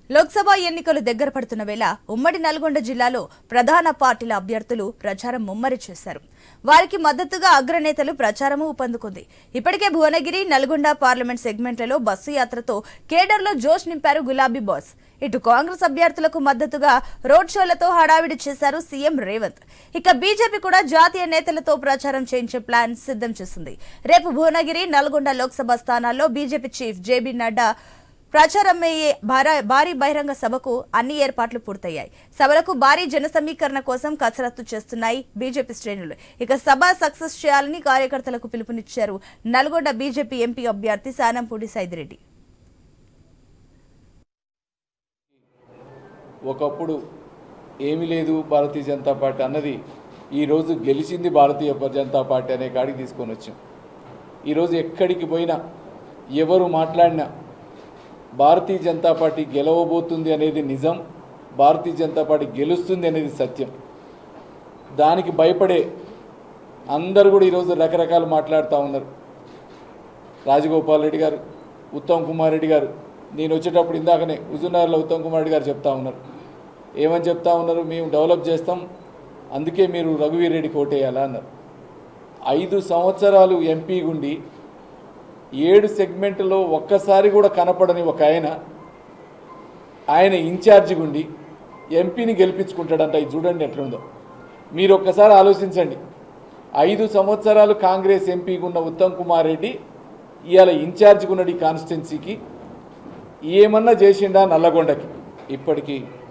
లోక్సభ ఎన్నికలు దగ్గర పడుతున్న వేళ ఉమ్మడి నల్గొండ జిల్లాలో ప్రధాన పార్టీల అభ్యర్థులు ప్రచారం ముమ్మరి చేశారు వారికి మద్దతుగా అగ్రనేతలు ప్రచారము ఊపందుకుంది ఇప్పటికే భువనగిరి నల్గొండ పార్లమెంట్ సెగ్మెంట్లలో బస్సు యాత్రతో కేడర్లో జోష్ నింపారు గులాబీ బాస్ ఇటు కాంగ్రెస్ అభ్యర్థులకు మద్దతుగా రోడ్ షోలతో హడావిడి చేశారు సీఎం రేవంత్ ఇక బీజేపీ కూడా జాతీయ నేతలతో ప్రచారం చేయించే ప్లాన్ సిద్ధం చేసింది రేపు భువనగిరి నల్గొండ లోక్సభ స్థానాల్లో బీజేపీ చీఫ్ జేబీ నడ్డా ప్రచారమయ్యే భార- భారీ బహిరంగ సభకు అన్ని ఏర్పాట్లు పూర్తయ్యాయి సభలకు భారీ జన సమీకరణ కోసం కసరత్తు చేస్తున్నాయి బీజేపీ శ్రేణులు ఇక సభ సక్సెస్ చేయాలని కార్యకర్తలకు పిలుపునిచ్చారు నల్గొండ బీజేపీ ఎంపీ అభ్యర్థి శానంపూడి సైదిరెడ్డి ఒకప్పుడు ఏమీ లేదు భారతీయ జనతా పార్టీ అన్నది ఈరోజు గెలిచింది భారతీయ జనతా పార్టీ అనే కాడికి తీసుకొని వచ్చాం ఈరోజు ఎక్కడికి పోయినా ఎవరు మాట్లాడినా భారతీయ జనతా పార్టీ గెలవబోతుంది అనేది నిజం భారతీయ జనతా పార్టీ గెలుస్తుంది అనేది సత్యం దానికి భయపడే అందరూ కూడా ఈరోజు రకరకాలు మాట్లాడుతూ ఉన్నారు రాజగోపాల్ రెడ్డి గారు ఉత్తమ్ కుమార్ రెడ్డి గారు నేను వచ్చేటప్పుడు ఇందాకనే హుజూర్నగర్లో ఉత్తమ్ కుమార్ రెడ్డి గారు చెప్తా ఉన్నారు ఏమని చెప్తా ఉన్నారు మేము డెవలప్ చేస్తాం అందుకే మీరు రఘువీర్ రెడ్డి కోటేయాలా అన్నారు ఐదు సంవత్సరాలు ఎంపీ గుండి ఏడు సెగ్మెంట్లో ఒక్కసారి కూడా కనపడని ఒక ఆయన ఆయన ఇన్ఛార్జి గుండి ఎంపీని గెలిపించుకుంటాడంట ఇది చూడండి ఎట్లుందో మీరు ఒక్కసారి ఆలోచించండి ఐదు సంవత్సరాలు కాంగ్రెస్ ఎంపీగా ఉన్న ఉత్తమ్ కుమార్ రెడ్డి ఇవాళ ఇన్ఛార్జిగా ఉన్నాడు ఈ కాన్స్టిట్యున్సీకి ఏమన్నా చేసిండా నల్లగొండకి ఇప్పటికీ